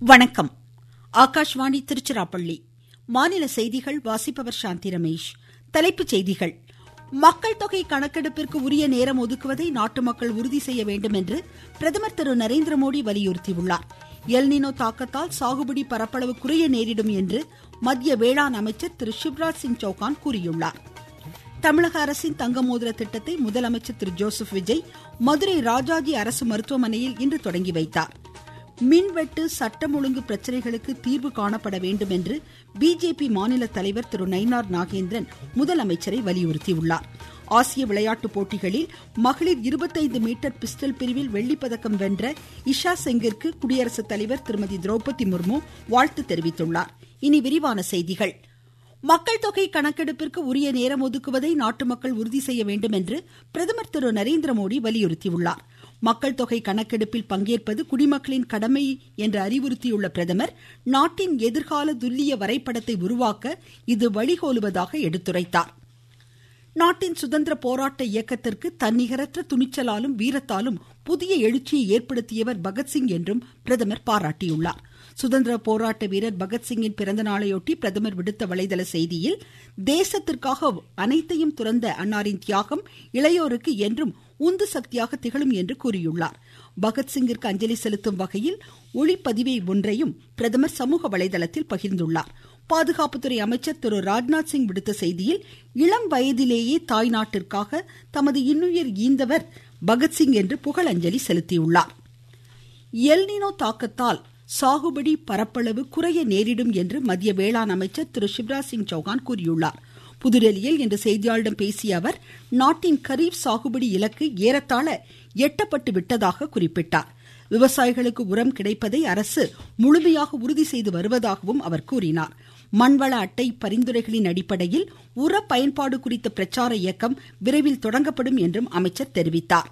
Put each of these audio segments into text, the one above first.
வணக்கம் ஆகாஷ்வாணி திருச்சிராப்பள்ளி மாநில செய்திகள் வாசிப்பவர் சாந்தி ரமேஷ் தலைப்புச் செய்திகள் மக்கள் தொகை கணக்கெடுப்பிற்கு உரிய நேரம் ஒதுக்குவதை நாட்டு மக்கள் உறுதி செய்ய வேண்டும் என்று பிரதமர் திரு நரேந்திரமோடி வலியுறுத்தியுள்ளார் எல்னினோ தாக்கத்தால் சாகுபடி பரப்பளவு குறைய நேரிடும் என்று மத்திய வேளாண் அமைச்சர் திரு சிவராஜ் சிங் சௌகான் கூறியுள்ளார் தமிழக அரசின் தங்க மோதிர திட்டத்தை முதலமைச்சர் திரு ஜோசப் விஜய் மதுரை ராஜாஜி அரசு மருத்துவமனையில் இன்று தொடங்கி வைத்தார் மின்வெட்டு சட்டம் ஒழுங்கு பிரச்சனைகளுக்கு தீர்வு காணப்பட வேண்டும் என்று பிஜேபி மாநில தலைவர் திரு நயினார் நாகேந்திரன் முதலமைச்சரை வலியுறுத்தியுள்ளார் ஆசிய விளையாட்டுப் போட்டிகளில் மகளிர் இருபத்தைந்து மீட்டர் பிஸ்டல் பிரிவில் வெள்ளிப்பதக்கம் வென்ற இஷா செங்கிற்கு குடியரசுத் தலைவர் திருமதி திரௌபதி முர்மு வாழ்த்து தெரிவித்துள்ளார் இனி விரிவான செய்திகள் மக்கள் தொகை கணக்கெடுப்பிற்கு உரிய நேரம் ஒதுக்குவதை நாட்டு மக்கள் உறுதி செய்ய வேண்டும் என்று பிரதமர் திரு நரேந்திரமோடி வலியுறுத்தியுள்ளார் மக்கள் தொகை கணக்கெடுப்பில் பங்கேற்பது குடிமக்களின் கடமை என்று அறிவுறுத்தியுள்ள பிரதமர் நாட்டின் எதிர்கால துல்லிய வரைபடத்தை உருவாக்க இது வழிகோலுவதாக எடுத்துரைத்தார் நாட்டின் சுதந்திர போராட்ட இயக்கத்திற்கு தன்னிகரற்ற துணிச்சலாலும் வீரத்தாலும் புதிய எழுச்சியை ஏற்படுத்தியவர் பகத்சிங் என்றும் பிரதமர் பாராட்டியுள்ளார் சுதந்திர போராட்ட வீரர் பகத்சிங்கின் பிறந்த நாளையொட்டி பிரதமர் விடுத்த வலைதள செய்தியில் தேசத்திற்காக அனைத்தையும் துறந்த அன்னாரின் தியாகம் இளையோருக்கு என்றும் உந்து சக்தியாக திகழும் என்று கூறியுள்ளார் பகத்சிங்கிற்கு அஞ்சலி செலுத்தும் வகையில் ஒளிப்பதிவை ஒன்றையும் பிரதமர் சமூக வலைதளத்தில் பகிர்ந்துள்ளார் பாதுகாப்புத்துறை அமைச்சர் திரு ராஜ்நாத் சிங் விடுத்த செய்தியில் இளம் வயதிலேயே தாய்நாட்டிற்காக தமது இன்னுயிர் ஈந்தவர் பகத்சிங் என்று புகழஞ்சலி செலுத்தியுள்ளார் எல்னினோ தாக்கத்தால் சாகுபடி பரப்பளவு குறைய நேரிடும் என்று மத்திய வேளாண் அமைச்சர் திரு சிவராஜ் சிங் சௌகான் கூறியுள்ளார் புதுடெல்லியில் இன்று செய்தியாளர்களிடம் பேசிய அவர் நாட்டின் கரீப் சாகுபடி இலக்கு ஏறத்தாழ எட்டப்பட்டு விட்டதாக குறிப்பிட்டார் விவசாயிகளுக்கு உரம் கிடைப்பதை அரசு முழுமையாக உறுதி செய்து வருவதாகவும் அவர் கூறினார் மண்வள அட்டை பரிந்துரைகளின் அடிப்படையில் உர பயன்பாடு குறித்த பிரச்சார இயக்கம் விரைவில் தொடங்கப்படும் என்றும் அமைச்சர் தெரிவித்தார்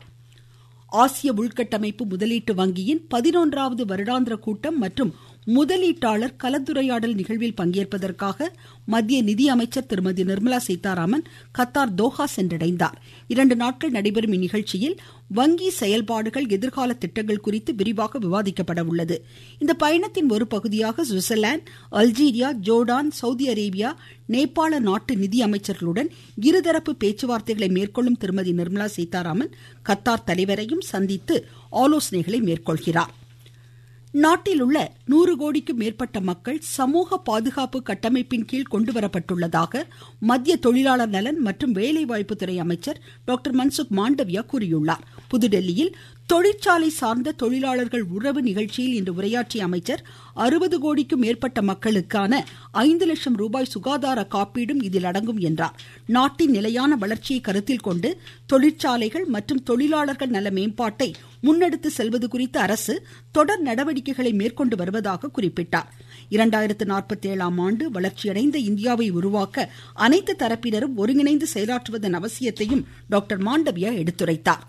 ஆசிய உள்கட்டமைப்பு முதலீட்டு வங்கியின் பதினொன்றாவது வருடாந்திர கூட்டம் மற்றும் முதலீட்டாளர் கலந்துரையாடல் நிகழ்வில் பங்கேற்பதற்காக மத்திய நிதியமைச்சர் திருமதி நிர்மலா சீதாராமன் கத்தார் தோஹா சென்றடைந்தார் இரண்டு நாட்கள் நடைபெறும் இந்நிகழ்ச்சியில் வங்கி செயல்பாடுகள் எதிர்கால திட்டங்கள் குறித்து விரிவாக விவாதிக்கப்பட உள்ளது இந்த பயணத்தின் ஒரு பகுதியாக Switzerland Algeria Jordan Saudi Arabia Nepal நாட்டு நிதி அமைச்சர்களுடன் இருதரப்பு பேச்சுவார்த்தைகளை மேற்கொள்ளும் திருமதி நிர்மலா சீதாராமன் கத்தார் தலைவரையும் சந்தித்து ஆலோசனைகளை மேற்கொள்கிறார் நாட்டில் உள்ள நூறு கோடிக்கும் மேற்பட்ட மக்கள் சமூக பாதுகாப்பு கட்டமைப்பின் கீழ் கொண்டுவரப்பட்டுள்ளதாக மத்திய தொழிலாளர் நலன் மற்றும் வேலைவாய்ப்புத்துறை அமைச்சர் டாக்டர் மன்சுக் மாண்டவியா கூறியுள்ளார் புதுடெல்லியில் தொழிற்சாலை சார்ந்த தொழிலாளர்கள் உறவு நிகழ்ச்சியில் இன்று உரையாற்றிய அமைச்சர் அறுபது கோடிக்கும் மேற்பட்ட மக்களுக்கான ஐந்து லட்சம் ரூபாய் சுகாதார காப்பீடும் இதில் அடங்கும் என்றார் நாட்டின் நிலையான வளர்ச்சியை கருத்தில் கொண்டு தொழிற்சாலைகள் மற்றும் தொழிலாளர்கள் நல மேம்பாட்டை முன்னெடுத்து செல்வது குறித்து அரசு தொடர் நடவடிக்கைகளை மேற்கொண்டு வருவதாக குறிப்பிட்டார் இரண்டாயிரத்து நாற்பத்தி ஏழாம் ஆண்டு வளர்ச்சியடைந்த இந்தியாவை உருவாக்க அனைத்து தரப்பினரும் ஒருங்கிணைந்து செயலாற்றுவதன் அவசியத்தையும் டாக்டர் மாண்டவியா எடுத்துரைத்தார்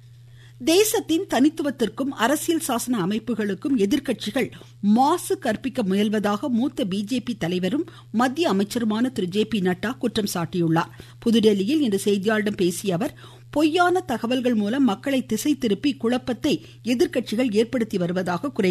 தேசத்தின் தனித்துவத்திற்கும் அரசியல் சாசன அமைப்புகளுக்கும் எதிர்க்கட்சிகள் மாசு கற்பிக்க முயல்வதாக மூத்த பிஜேபி தலைவரும் மத்திய அமைச்சருமான திரு ஜே பி நட்டா குற்றம் சாட்டியுள்ளார் புதுடெல்லியில் இன்று செய்தியாளர்களிடம் பேசிய அவர் பொய்யான தகவல்கள் மூலம் மக்களை திசை திருப்பி குழப்பத்தை எதிர்க்கட்சிகள் ஏற்படுத்தி வருவதாக குறை